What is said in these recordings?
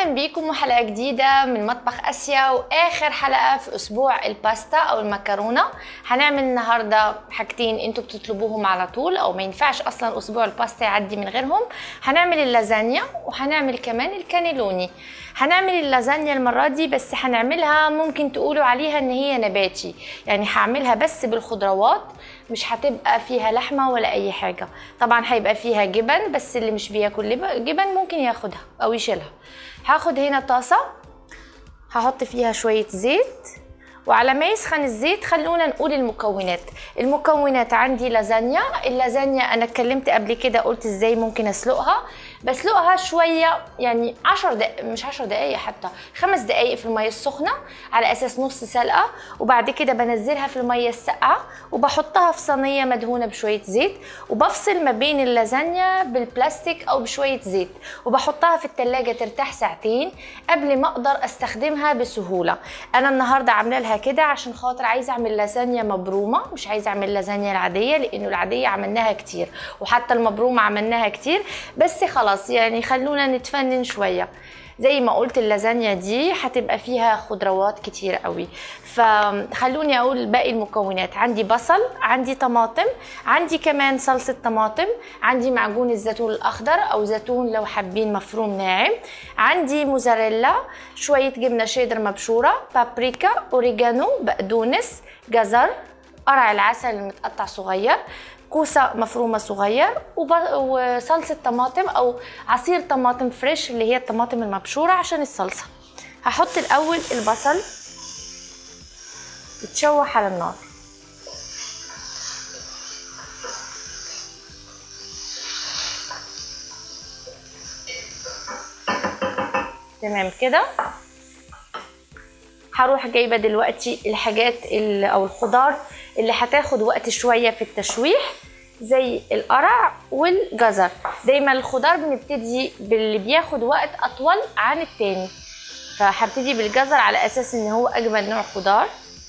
اهلا بيكم وحلقه جديده من مطبخ اسيا واخر حلقه في اسبوع الباستا او المكرونه هنعمل النهارده حاجتين انتوا بتطلبوهم على طول او ما ينفعش اصلا اسبوع الباستا يعدي من غيرهم هنعمل اللازانيا وهنعمل كمان الكانيلوني هنعمل اللازانيا المره دي بس هنعملها ممكن تقولوا عليها ان هي نباتي يعني هعملها بس بالخضروات مش هتبقى فيها لحمه ولا اي حاجه طبعا هيبقى فيها جبن بس اللي مش بياكل لب- جبن ممكن ياخدها او يشيلها هاخد هنا طاسه هحط فيها شويه زيت وعلى ما يسخن الزيت خلونا نقول المكونات المكونات عندي لازانيا اللازانيا انا اتكلمت قبل كده قلت ازاي ممكن اسلقها بسلقها شويه يعني 10 دقائق مش 10 دقائق حتى خمس دقائق في الميه السخنه على اساس نص سلقه وبعد كده بنزلها في الميه الساقعه وبحطها في صينيه مدهونه بشويه زيت وبفصل ما بين اللازانيا بالبلاستيك او بشويه زيت وبحطها في التلاجة ترتاح ساعتين قبل ما اقدر استخدمها بسهوله انا النهارده عامله لها كده عشان خاطر عايزه اعمل لازانيا مبرومه مش عايزه اعمل لازانيا العاديه لانه العاديه عملناها كتير وحتى المبرومه عملناها كتير بس خلاص يعني خلونا نتفنن شويه زي ما قلت اللازانيا دي هتبقى فيها خضروات كتير قوي فخلوني اقول باقي المكونات عندي بصل عندي طماطم عندي كمان صلصه طماطم عندي معجون الزيتون الاخضر او زيتون لو حابين مفروم ناعم عندي موزاريلا شويه جبنه شيدر مبشوره بابريكا اوريجانو بقدونس جزر قرع العسل المتقطع صغير كوسه مفرومه صغير وب- وصلصه طماطم او عصير طماطم فريش اللي هي الطماطم المبشوره عشان الصلصه هحط الاول البصل يتشوح على النار تمام كده هروح جايبه دلوقتي الحاجات ال- او الخضار اللي هتاخد وقت شويه في التشويح زي القرع والجزر دايما الخضار بنبتدي باللي بياخد وقت اطول عن التاني فهبتدي بالجزر على اساس ان هو اجمل نوع خضار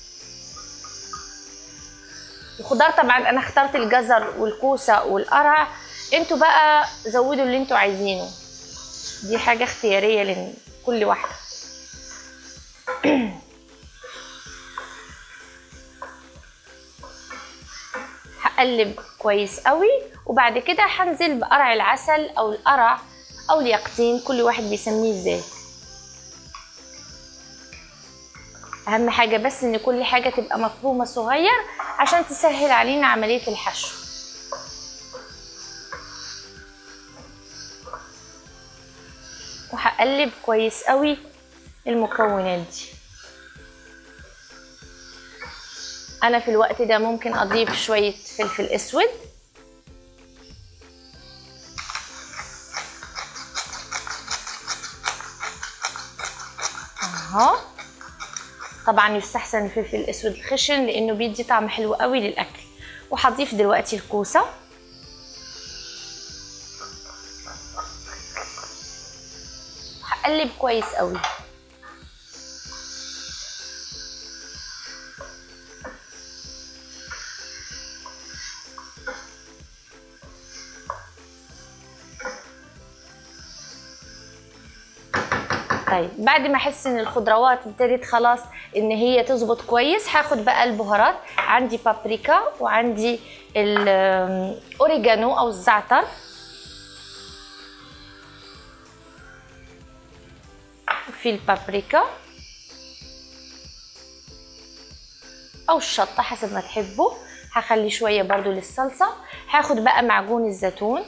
الخضار طبعا انا اخترت الجزر والكوسه والقرع انتوا بقى زودوا اللي انتوا عايزينه دي حاجه اختياريه لكل واحده هقلب كويس قوي وبعد كده هنزل بقرع العسل او القرع او اليقطين كل واحد بيسميه ازاي اهم حاجه بس ان كل حاجه تبقى مفرومه صغير عشان تسهل علينا عمليه الحشو وهقلب كويس قوي المكونات دي انا في الوقت ده ممكن اضيف شويه فلفل اسود اهو طبعا يستحسن الفلفل الاسود الخشن لانه بيدي طعم حلو قوي للاكل وهضيف دلوقتي الكوسه هقلب كويس قوي طيب بعد ما احس ان الخضروات ابتدت خلاص ان هي تظبط كويس هاخد بقى البهارات عندي بابريكا وعندي الاوريجانو او الزعتر في البابريكا او الشطه حسب ما تحبوا هخلي شويه برضو للصلصه هاخد بقى معجون الزيتون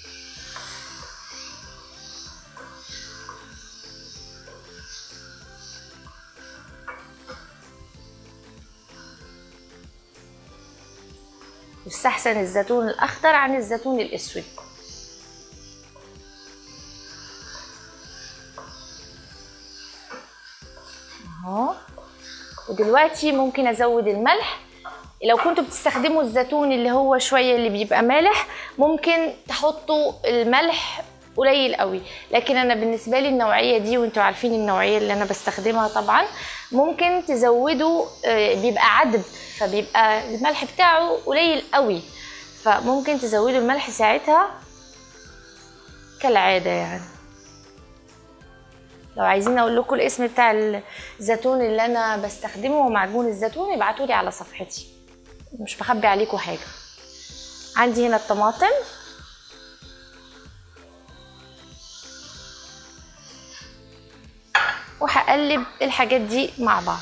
يستحسن الزيتون الاخضر عن الزيتون الاسود اهو ودلوقتي ممكن ازود الملح لو كنتوا بتستخدموا الزيتون اللي هو شويه اللي بيبقى مالح ممكن تحطوا الملح قليل قوي لكن انا بالنسبه لي النوعيه دي وانتوا عارفين النوعيه اللي انا بستخدمها طبعا ممكن تزودوا آه، بيبقى عدب فبيبقى الملح بتاعه قليل قوي فممكن تزودوا الملح ساعتها كالعاده يعني لو عايزين اقول لكم الاسم بتاع الزيتون اللي انا بستخدمه هو معجون الزيتون ابعتوا لي على صفحتي مش بخبي عليكم حاجه عندي هنا الطماطم وهقلب الحاجات دي مع بعض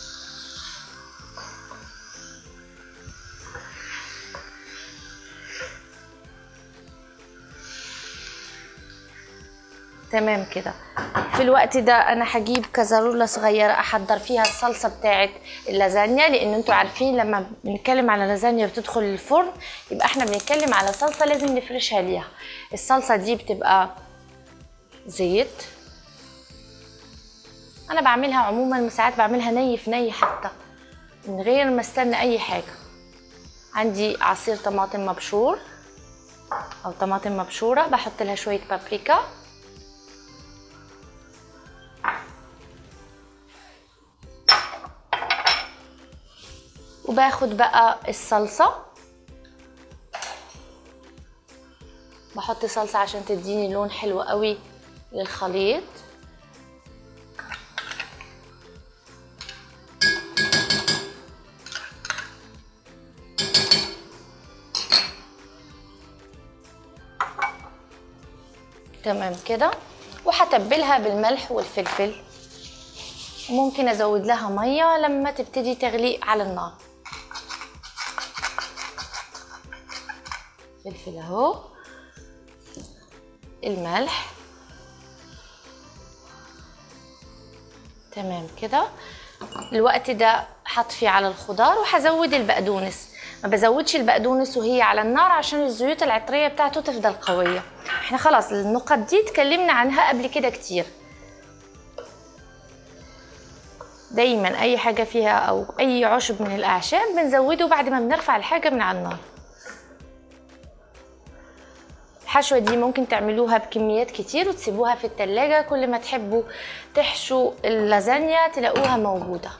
تمام كده في الوقت ده انا هجيب كزرولة صغيرة احضر فيها الصلصة بتاعت اللازانيا لان انتوا عارفين لما بنتكلم على لازانيا بتدخل الفرن يبقى احنا بنتكلم على صلصة لازم نفرشها ليها الصلصة دي بتبقى زيت انا بعملها عموما ساعات بعملها ني في ني حتى من غير ما استنى اي حاجة عندي عصير طماطم مبشور او طماطم مبشورة بحط لها شوية بابريكا وباخد بقى الصلصة بحط صلصة عشان تديني لون حلو قوي للخليط تمام كده وهتبلها بالملح والفلفل ممكن ازود لها ميه لما تبتدي تغلي على النار فلفل اهو الملح تمام كده الوقت ده هطفي على الخضار وهزود البقدونس ما بزودش البقدونس وهي على النار عشان الزيوت العطريه بتاعته تفضل قويه احنا خلاص النقط دي اتكلمنا عنها قبل كده كتير دايما اي حاجه فيها او اي عشب من الاعشاب بنزوده بعد ما بنرفع الحاجه من على النار الحشوة دي ممكن تعملوها بكميات كتير وتسيبوها في التلاجة كل ما تحبوا تحشوا اللازانيا تلاقوها موجودة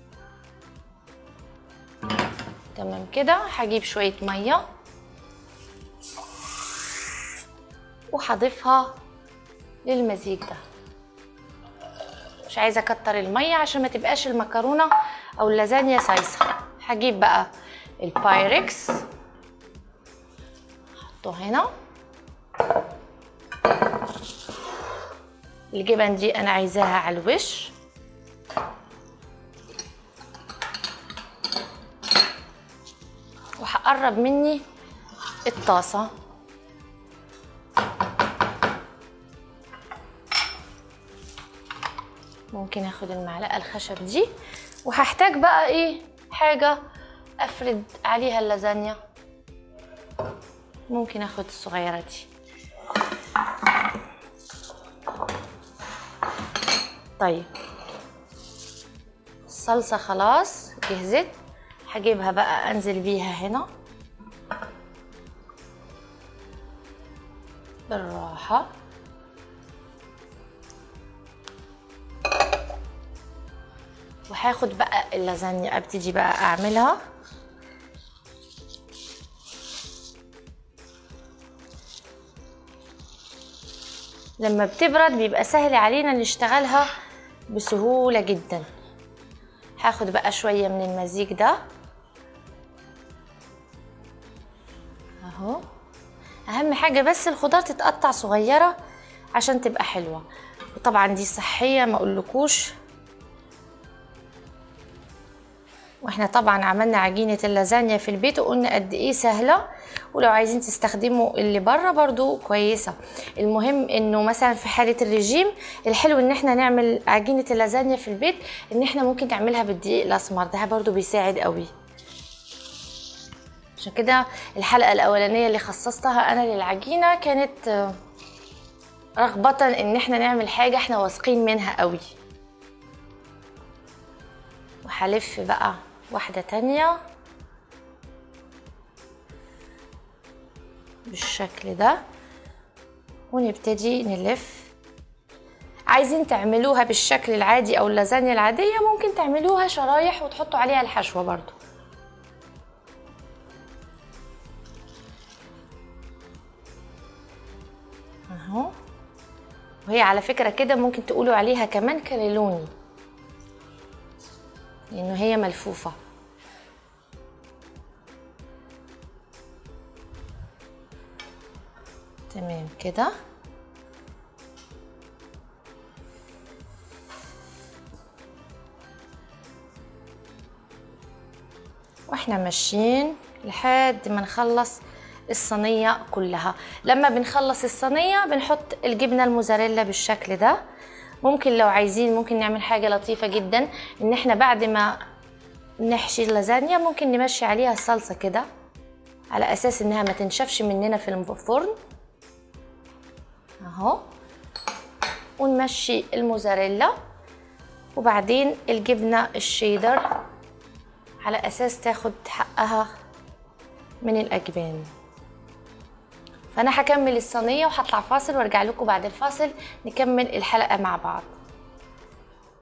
تمام كده هجيب شوية مية وهضيفها للمزيج ده مش عايزة اكتر المية عشان ما تبقاش المكرونة او اللازانيا سايسة هجيب بقى البايركس احطه هنا الجبن دي انا عايزاها على الوش وهقرب مني الطاسه ممكن اخد المعلقه الخشب دي وهحتاج بقى ايه حاجه افرد عليها اللازانيا ممكن اخد الصغيره دي طيب الصلصة خلاص جهزت هجيبها بقى انزل بيها هنا بالراحة وهاخد بقى اللازانيا ابتدي بقى اعملها لما بتبرد بيبقى سهل علينا نشتغلها بسهولة جدا هاخد بقى شوية من المزيج ده اهو اهم حاجة بس الخضار تتقطع صغيرة عشان تبقى حلوة وطبعا دي صحية ما اقولكوش واحنا طبعا عملنا عجينة اللازانيا في البيت وقلنا قد ايه سهلة ولو عايزين تستخدموا اللي بره برضو كويسة المهم انه مثلا في حالة الرجيم الحلو ان احنا نعمل عجينة اللازانيا في البيت ان احنا ممكن نعملها بالدقيق الاسمر ده برضو بيساعد قوي عشان كده الحلقة الاولانية اللي خصصتها انا للعجينة كانت رغبة ان احنا نعمل حاجة احنا واثقين منها قوي وهلف بقى واحدة تانية بالشكل ده ونبتدي نلف عايزين تعملوها بالشكل العادي او اللازانيا العادية ممكن تعملوها شرايح وتحطوا عليها الحشوة برضو اهو وهي على فكرة كده ممكن تقولوا عليها كمان كاليلوني لأنه هي ملفوفة تمام كده واحنا ماشيين لحد ما نخلص الصينية كلها لما بنخلص الصينية بنحط الجبنة الموزاريلا بالشكل ده ممكن لو عايزين ممكن نعمل حاجة لطيفة جدا ان احنا بعد ما نحشي اللازانيا ممكن نمشي عليها الصلصة كده على اساس انها ما تنشفش مننا في الفرن اهو ونمشي الموزاريلا وبعدين الجبنة الشيدر على اساس تاخد حقها من الاجبان فانا هكمل الصينيه وهطلع فاصل وارجع لكم بعد الفاصل نكمل الحلقه مع بعض